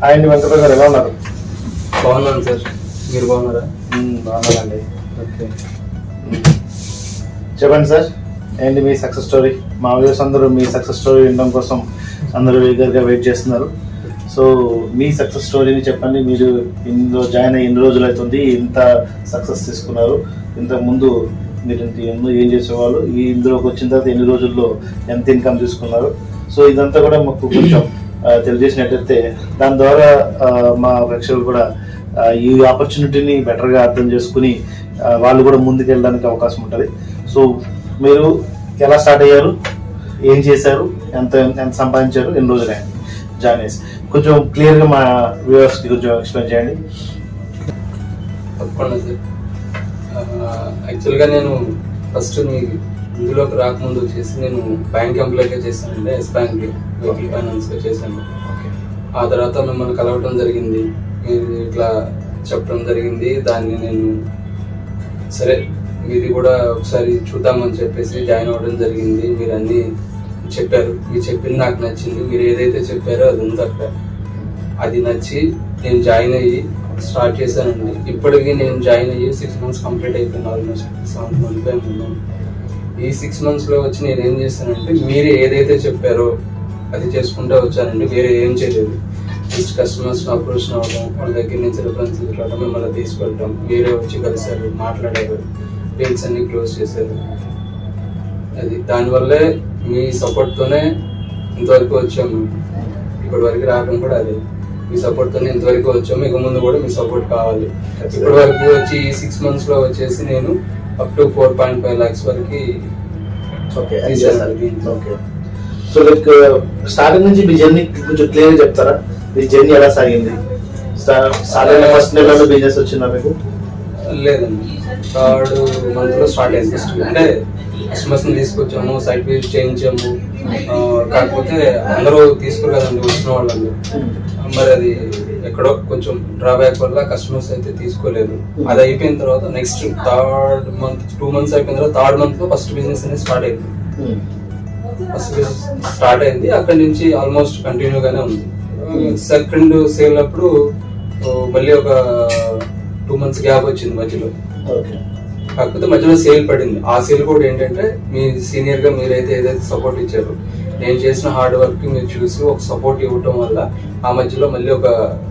ఆయన వెంకట గారు ఎలా ఉన్నారు బాగున్నాను సార్ మీరు బాగున్నారా బాగున్నానండి ఓకే చెప్పండి సార్ ఏంటి మీ సక్సెస్ స్టోరీ మా వ్యూస్ అందరూ మీ సక్సెస్ స్టోరీ వినడం కోసం అందరూ ఈగర్గా వెయిట్ చేస్తున్నారు సో మీ సక్సెస్ స్టోరీని చెప్పండి మీరు ఇందులో జాయిన్ అయ్యి ఎన్ని రోజులు అవుతుంది ఇంత సక్సెస్ తీసుకున్నారు ఇంతకు ముందు మీరు ఇంత ముందు ఏం చేసేవాళ్ళు ఈ ఇందులోకి వచ్చిన తర్వాత ఎన్ని రోజుల్లో ఎంత ఇన్కమ్ తీసుకున్నారు సో ఇదంతా కూడా మాకు కొంచెం ఆ, తెలియజేసినట్టయితే దాని ద్వారా ఆ, మా ప్రేక్షకులు కూడా ఆ, ఈ ఆపర్చునిటీని బెటర్గా అర్థం చేసుకుని ఆ, వాళ్ళు కూడా ముందుకు వెళ్ళడానికి అవకాశం ఉంటుంది సో మీరు ఎలా స్టార్ట్ అయ్యారు ఏం చేశారు ఎంత ఎంత సంపాదించారు ఎన్ని రోజులు అయింది జాయిన్ చేసి కొంచెం క్లియర్గా మా వ్యూవర్స్కి కొంచెం ఎక్స్ప్లెయిన్ చేయండి తప్పకుండా సార్ యాక్చువల్గా నేను ఫస్ట్ మీ ఇందులోకి రాకముందు వచ్చేసి నేను బ్యాంక్ ఎంప్లాయ్గా చేశానండి ఎస్ బ్యాంక్ వెహికల్ ఫైనాన్స్గా చేశాను ఆ తర్వాత మిమ్మల్ని కలవటం జరిగింది మీరు ఇట్లా చెప్పడం జరిగింది దాన్ని నేను సరే మీది కూడా ఒకసారి చూద్దామని చెప్పేసి జాయిన్ అవ్వడం జరిగింది మీరు అన్ని చెప్పారు మీరు చెప్పింది నాకు నచ్చింది మీరు ఏదైతే చెప్పారో అది ఉంది అక్కడ అది నచ్చి నేను జాయిన్ అయ్యి స్టార్ట్ చేశానండి ఇప్పటికీ నేను జాయిన్ అయ్యి సిక్స్ మంత్స్ కంప్లీట్ అయిపోయింది ఆల్మోస్ట్ సెవెంత్ మంత్ ఉన్నాను ఈ సిక్స్ మంత్స్ లో వచ్చి నేను ఏం చేశానంటే మీరు ఏదైతే చెప్పారో అది చేసుకుంటూ వచ్చానండి వేరే ఏం చేయలేదు జస్ట్ కస్టమర్స్ అప్రోచ్ అవ్వడం వాళ్ళ దగ్గర నుంచి రిఫరెన్స్ రావడం మిమ్మల్ని తీసుకెళ్ళడం మీరే వచ్చి కలిసారు మాట్లాడారు డేట్స్ అన్ని క్లోజ్ చేశారు అది దానివల్లే మీ సపోర్ట్ తోనే ఇంతవరకు వచ్చాము ఇప్పటి వరకు రావడం కూడా అదే మీ సపోర్ట్ తోనే ఇంతవరకు వచ్చాము ఇక ముందు కూడా మీ సపోర్ట్ కావాలి ఇప్పటి వరకు వచ్చి ఈ సిక్స్ మంత్స్ లో వచ్చేసి నేను up to four point five lakhs వరకు ఓకే తీసేసాను. ఓకే సో లైక్ స్టార్టింగ్ నుంచి మీ జర్నీ కొంచెం క్లియర్ చెప్తారా మీ జర్నీ ఎలా సాగింది స్టార్ట్ అయిన ఫస్ట్ నెలలో బిజినెస్ వచ్చిందా మీకు లేదండి థర్డ్ మంత్ లో స్టార్ట్ అయింది ఫస్ట్ అంటే కస్టమర్స్ ని తీసుకొచ్చాము సైట్ విజిట్ చేయించాము ఆ, కాకపోతే అందరూ తీసుకోరు కదండి వచ్చిన వాళ్ళందరూ మరి అది ఎక్కడో కొంచెం డ్రాబ్యాక్ వల్ల కస్టమర్స్ అయితే తీసుకోలేదు అది అయిపోయిన తర్వాత next third month two months అయిపోయిన తర్వాత థర్డ్ మంత్ లో ఫస్ట్ బిజినెస్ అనేది స్టార్ట్ అయింది ఫస్ట్ బిజినెస్ స్టార్ట్ అయింది అక్కడి నుంచి ఆల్మోస్ట్ కంటిన్యూ గానే ఉంది సెకండ్ సేల్ అప్పుడు ఓ, మళ్ళీ ఒక టూ మంత్స్ గ్యాప్ వచ్చింది మధ్యలో ఓకే కాకపోతే మధ్యలో సేల్ పడింది ఆ సేల్ కూడా ఏంటంటే మీ సీనియర్ గా మీరైతే ఏదైతే సపోర్ట్ ఇచ్చారో నేను చేసిన హార్డ్ వర్క్ కి మీరు చూసి ఒక సపోర్ట్ ఇవ్వటం వల్ల ఆ మధ్యలో మళ్ళీ ఒక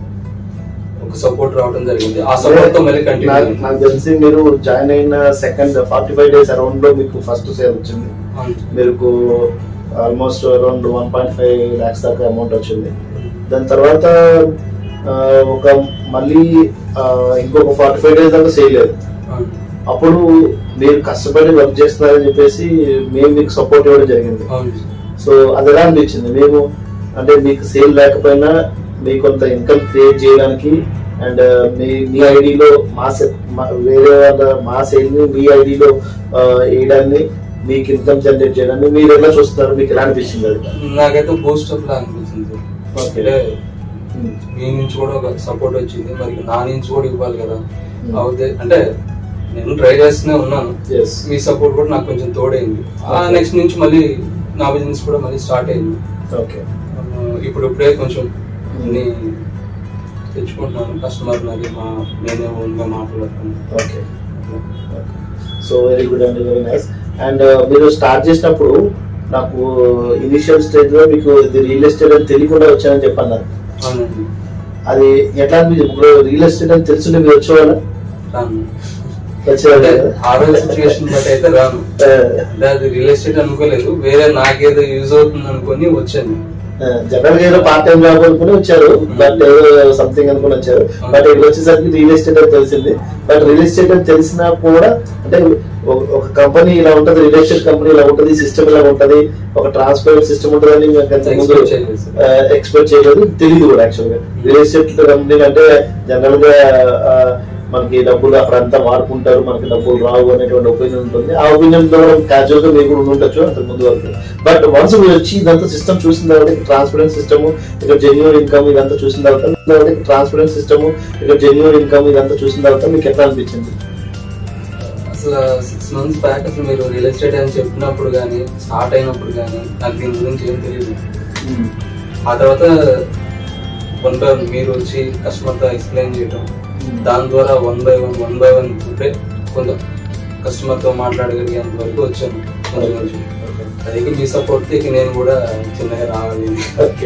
ఒక సపోర్ట్ రావడం జరిగింది ఆ సపోర్ట్ తో మళ్ళీ కంటిన్యూ నాకు నాకు తెలిసి మీరు జాయిన్ అయిన second forty five days around లో మీకు ఫస్ట్ సేల్ వచ్చింది మీకు almost around one point five lakhs దాకా అమౌంట్ వచ్చింది దాని తర్వాత ఆ, ఒక మళ్ళీ ఆ, ఇంకొక ఫార్టీ ఫైవ్ డేస్ దాకా సేల్ లేదు అప్పుడు మీరు కష్టపడి వర్క్ చేస్తున్నారని చెప్పేసి మేము మీకు సపోర్ట్ ఇవ్వడం జరిగింది సో అది ఎలా అనిపించింది మేము అంటే మీకు సేల్ లేకపోయినా మీ కొంత ఇన్కమ్ క్రియేట్ చేయడానికి అండ్ మీ మీ ఐడిలో మా se- మా- వేరే వాళ్ళ మా సేల్ ని మీ ఐడిలో వేయడాన్ని మీకు ఇన్కమ్ జనరేట్ చేయడాన్ని మీరు ఎలా చూస్తున్నారు మీకు ఎలా అనిపించింది అది నాకైతే బూస్ట్ అప్ లా అనిపించింది సార్. Okay. అంటే మీ నుంచి కూడా ఒక సపోర్ట్ వచ్చింది మరి నా నుంచి కూడా ఇవ్వాలి కదా Hmm. అవుతే అంటే నేను ట్రై చేస్తూనే ఉన్నాను ఎస్ మీ సపోర్ట్ కూడా నాకు కొంచెం తోడైంది ఆ Okay. నెక్స్ట్ నుంచి మళ్ళీ నా బిజినెస్ కూడా మళ్ళీ స్టార్ట్ అయింది ఓకే ఆ, ఇప్పుడు ఇప్పుడే కొంచెం అన్ని తెచ్చుకుంటున్నాను కస్టమర్ మరి మా నేనే ఓన్గా మాట్లాడుతాను ఓకే సో వెరీ గుడ్ అండి వెరీ నైస్ అండ్ మీరు స్టార్ట్ చేసినప్పుడు నాకు ఇనిషియల్ స్టేజ్ లో మీకు ఇది రియల్ ఎస్టేట్ అని తెలియకుండా వచ్చానని చెప్పన్నారు అవునండి అది ఎట్లా అనిపించింది ఇప్పుడు రియల్ ఎస్టేట్ అని తెలుసుంటే మీరు వచ్చేవాళ్ళ రాను వచ్చేవాళ్ళు అంటే కదా? ఆ రోజు సిచ్యువేషన్ బట్టి అయితే రాను ఆ, అంటే అది రియల్ ఎస్టేట్ అనుకోలేదు వేరే నాకేదో యూజ్ అవుతుంది అనుకొని వచ్చాను ఆ, జనరల్ గా ఏదో పార్ట్ టైం జాబ్ అనుకుని వచ్చారు బట్ ఏదో సంథింగ్ అనుకుని వచ్చారు బట్ ఇక్కడ వచ్చేసరికి రియల్ ఎస్టేట్ అని తెలిసింది బట్ రియల్ ఎస్టేట్ అని తెలిసినా కూడా అంటే ఒక- ఒక కంపెనీ ఇలా ఉంటది రియల్ ఎస్టేట్ కంపెనీ ఇలా ఉంటది సిస్టమ్ ఇలా ఉంటది ఒక ట్రాన్స్పరెంట్ సిస్టమ్ ఉంటుందని మేము అంతకు ముందు Expect చేయలేదు సార్. ఎక్స్పెక్ట్ చేయలేదు తెలియదు కూడా యాక్చువల్ గా రియల్ ఎస్టేట్ కంపెనీ అంటే జనరల్ గా ఆ, మనకి డబ్బులు అక్కడ అంతా వాడుకుంటారు మనకి డబ్బులు రావు అనేటువంటి ఒపీనియన్ ఉంటుంది ఆ ఒపీనియన్ లో మనం క్యాజువల్ గా మీరు కూడా ఉండొచ్చు అంతకు ముందు వరకు బట్ వన్స్ మీరు వచ్చి ఇదంతా సిస్టమ్ చూసిన తర్వాత ట్రాన్స్పరెంట్ సిస్టమ్ ఇక్కడ జెన్యున్ ఇన్కమ్ ఇదంతా చూసిన తర్వాత ట్రాన్స్పరెంట్ సిస్టమ్ ఇక్కడ జెన్యున్ ఇన్కమ్ ఇదంతా చూసిన తర్వాత మీకు ఎట్లా అనిపించింది అసలు సిక్స్ మంత్స్ బ్యాక్ అసలు మీరు రియల్ ఎస్టేట్ అని చెప్పినప్పుడు కానీ స్టార్ట్ అయినప్పుడు కానీ నాకు దీని గురించి ఏం తెలియదు ఆ తర్వాత వన్ బై వన్ మీరు వచ్చి కస్టమర్తో ఎక్స్ప్లెయిన్ చేయడం దాని ద్వారా one by one one by one ఉంటే కొంత కస్టమర్తో మాట్లాడగలిగేంత వరకు వచ్చాను కొంచెం కొంచెం అది మీ సపోర్ట్ ఇక నేను కూడా చిన్నగా రావాలి okay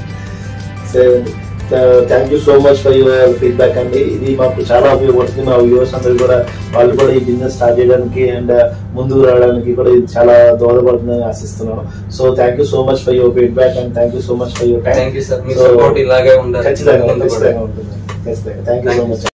thank you so much for your feedback అండి ఇది మాకు చాలా ఉపయోగపడుతుంది మా వ్యూవర్స్ అందరూ కూడా వాళ్ళు కూడా ఈ బిజినెస్ స్టార్ట్ చేయడానికి అండ్ ముందుకు రావడానికి కూడా ఇది చాలా దోహదపడుతుందని ఆశిస్తున్నాను so thank you so much for your feedback and thank you so much for your time thank you sir మీ సపోర్ట్ ఇలాగే ఉండాలి ఖచ్చితంగా ముందు కూడా. ఖచ్చితంగా ఉంటుంది ఖచ్చితంగా thank you so Thank you, much